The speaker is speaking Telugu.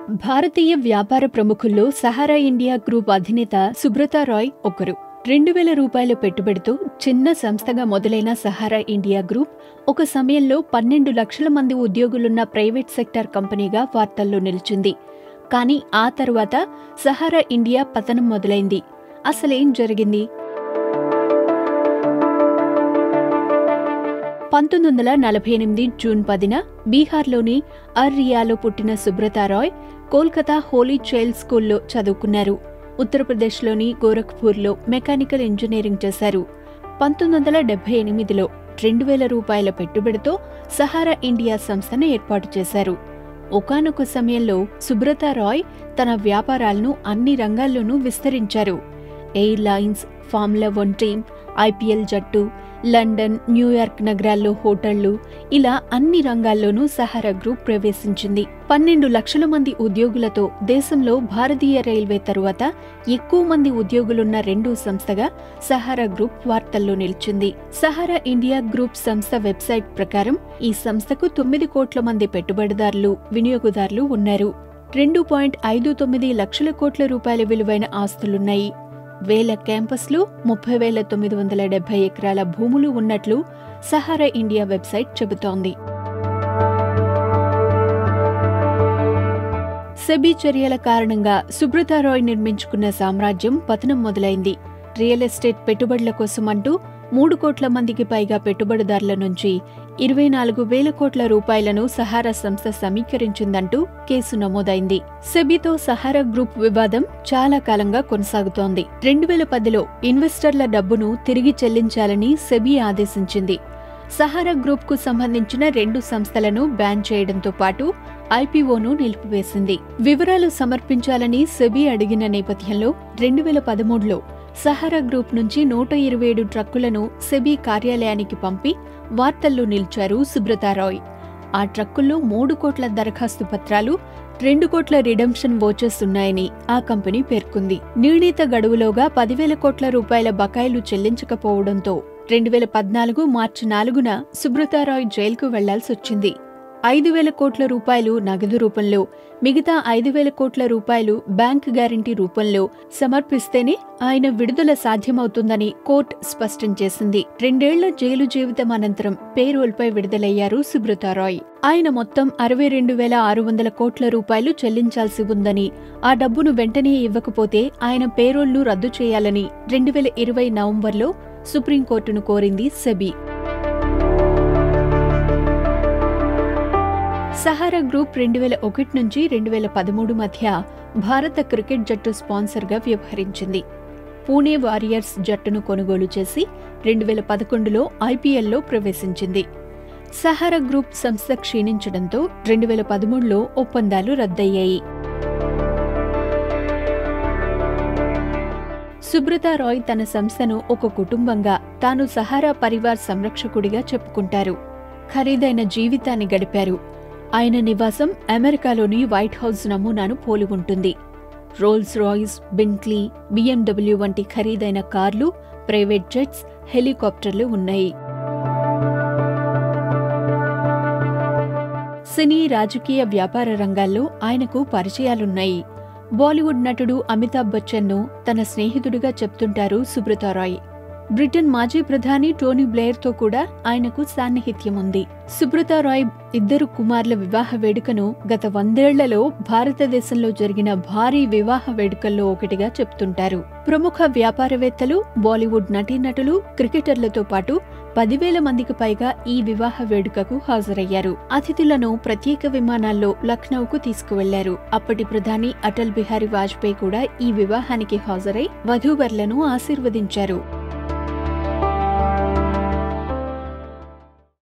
భారతీయ వ్యాపార ప్రముఖుల్లో సహారా ఇండియా గ్రూప్ అధినేత సుబ్రతా రాయ్ ఒకరు రెండు వేల రూపాయల పెట్టుబడితో చిన్న సంస్థగా మొదలైన సహారా ఇండియా గ్రూప్ ఒక సమయంలో పన్నెండు లక్షల మంది ఉద్యోగులున్న ప్రైవేట్ సెక్టార్ కంపెనీగా వార్తల్లో నిలిచింది కానీ ఆ తర్వాత సహారా ఇండియా పతనం మొదలైంది అసలేం జరిగింది పంతొమ్మిది వందల నలభై ఎనిమిది జూన్ పదిన బీహార్లోని అర్రియాలో పుట్టిన సుబ్రతా రాయ్ కోల్కతా హోలీ చైల్డ్ స్కూల్లో చదువుకున్నారు ఉత్తరప్రదేశ్లోని గోరఖ్పూర్లో మెకానికల్ ఇంజనీరింగ్ చేశారు పంతొమ్మిది వందల డెబ్బై ఎనిమిదిలో రెండు వేల రూపాయల పెట్టుబడితో సహారా ఇండియా సంస్థను ఏర్పాటు చేశారు ఒకానొక సమయంలో సుబ్రతా రాయ్ తన వ్యాపారాలను అన్ని రంగాల్లోనూ విస్తరించారు airlines formula one team IPL జట్టు లండన్ న్యూయార్క్ నగరాల్లో హోటళ్లు ఇలా అన్ని రంగాల్లోనూ సహారా గ్రూప్ ప్రవేశించింది పన్నెండు లక్షల మంది ఉద్యోగులతో దేశంలో భారతీయ రైల్వే తరువాత ఎక్కువ మంది ఉద్యోగులున్న రెండో సంస్థగా సహారా గ్రూప్ వార్తల్లో నిలిచింది సహారా ఇండియా గ్రూప్ సంస్థ వెబ్సైట్ ప్రకారం ఈ సంస్థకు తొమ్మిది కోట్ల మంది పెట్టుబడిదారులు వినియోగదారులు ఉన్నారు రెండు పాయింట్ ఐదు తొమ్మిది లక్షల కోట్ల రూపాయల విలువైన ఆస్తులున్నాయి వేల క్యాంపస్లు ముప్పై వేల తొమ్మిది వందల డెబ్బై ఎకరాల భూములు ఉన్నట్లు సహారా ఇండియా వెబ్సైట్ చెబుతోంది సెబీ చర్యల కారణంగా సుబ్రతా రాయ్ నిర్మించుకున్న సామ్రాజ్యం పతనం మొదలైంది రియల్ ఎస్టేట్ పెట్టుబడుల కోసం అంటూ మూడు కోట్ల మందికి పైగా పెట్టుబడిదారుల నుంచి ఇరవై నాలుగు వేల కోట్ల రూపాయలను సహారా సంస్థ సమీకరించిందంటూ కేసు నమోదైంది సెబీతో సహారా గ్రూప్ వివాదం చాలా కాలంగా కొనసాగుతోంది రెండు వేల పదిలో ఇన్వెస్టర్ల డబ్బును తిరిగి చెల్లించాలని సెబీ ఆదేశించింది సహారా గ్రూప్ కు సంబంధించిన రెండు సంస్థలను బ్యాన్ చేయడంతో పాటు ఐపీఓను నిలిపివేసింది వివరాలు సమర్పించాలని సెబీ అడిగిన నేపథ్యంలో రెండు వేల పదమూడులో సహారా గ్రూప్ నుంచి నూట ఇరవై ఏడు ట్రక్కులను సెబీ కార్యాలయానికి పంపి వార్తల్లో నిలిచారు సుబ్రతారాయ్ ఆ ట్రక్కుల్లో మూడు కోట్ల దరఖాస్తు పత్రాలు రెండు కోట్ల రిడమ్షన్ వోచర్స్ ఉన్నాయని ఆ కంపెనీ పేర్కొంది నిర్ణీత గడువులోగా పదివేల కోట్ల రూపాయల బకాయిలు చెల్లించకపోవడంతో రెండు వేల పద్నాలుగు మార్చి నాలుగున సుబ్రతారాయ్ జైలుకు వెళ్లాల్సొచ్చింది ఐదు వేల కోట్ల రూపాయలు నగదు రూపంలో మిగతా ఐదు వేల కోట్ల రూపాయలు బ్యాంక్ గ్యారంటీ రూపంలో సమర్పిస్తేనే ఆయన విడుదల సాధ్యమవుతుందని కోర్టు స్పష్టం చేసింది రెండేళ్ల జైలు జీవితం అనంతరం పేరోల్పై విడుదలయ్యారు సుబ్రతారాయ్ ఆయన మొత్తం అరవై రెండు వేల ఆరు వందల కోట్ల రూపాయలు చెల్లించాల్సి ఉందని ఆ డబ్బును వెంటనే ఇవ్వకపోతే ఆయన పేరోల్ను రద్దు చేయాలని రెండు వేల ఇరవై నవంబర్లో సుప్రీంకోర్టును కోరింది సెబీ సహారా గ్రూప్ రెండు వేల ఒకటి నుంచి రెండు వేల పదమూడు మధ్య భారత క్రికెట్ జట్టు స్పాన్సర్గా వ్యవహరించింది పూణే వారియర్స్ జట్టును కొనుగోలు చేసి రెండు వేల పదకొండులో ఐపీఎల్లో ప్రవేశించింది సహారా గ్రూప్ సంస్థ క్షీణించడంతో రెండు వేల పదమూడులో ఒప్పందాలు రద్దయ్యాయి సుబ్రతా రాయ్ తన సంస్థను ఒక కుటుంబంగా తాను సహారా పరివార్ సంరక్షకుడిగా చెప్పుకుంటారు ఖరీదైన జీవితాన్ని గడిపారు ఆయన నివాసం అమెరికాలోని వైట్ హౌస్ నమూనాను పోలి ఉంటుంది రోల్స్ రాయ్స్ బెంట్లీ బిఎండబ్ల్యూ వంటి ఖరీదైన కార్లు ప్రైవేట్ జెట్స్ హెలికాప్టర్లు ఉన్నాయి సినీ రాజకీయ వ్యాపార రంగాల్లో ఆయనకు పరిచయాలున్నాయి బాలీవుడ్ నటుడు అమితాబ్ బచ్చన్ను తన స్నేహితుడిగా చెప్తుంటారు సుబ్రతారాయ్ బ్రిటన్ మాజీ ప్రధాని టోనీ బ్లేయర్తో కూడా ఆయనకు సాన్నిహిత్యం ఉంది సుబ్రతా రాయ్ ఇద్దరు కుమార్ల వివాహ వేడుకను గత వందేళ్లలో భారతదేశంలో జరిగిన భారీ వివాహ వేడుకల్లో ఒకటిగా చెప్తుంటారు ప్రముఖ వ్యాపారవేత్తలు బాలీవుడ్ నటీనటులు క్రికెటర్లతో పాటు పదివేల మందికి పైగా ఈ వివాహ వేడుకకు హాజరయ్యారు అతిథులను ప్రత్యేక విమానాల్లో లక్నౌకు తీసుకువెళ్లారు అప్పటి ప్రధాని అటల్ బిహారీ వాజ్పేయి కూడా ఈ వివాహానికి హాజరై వధూవరులను ఆశీర్వదించారు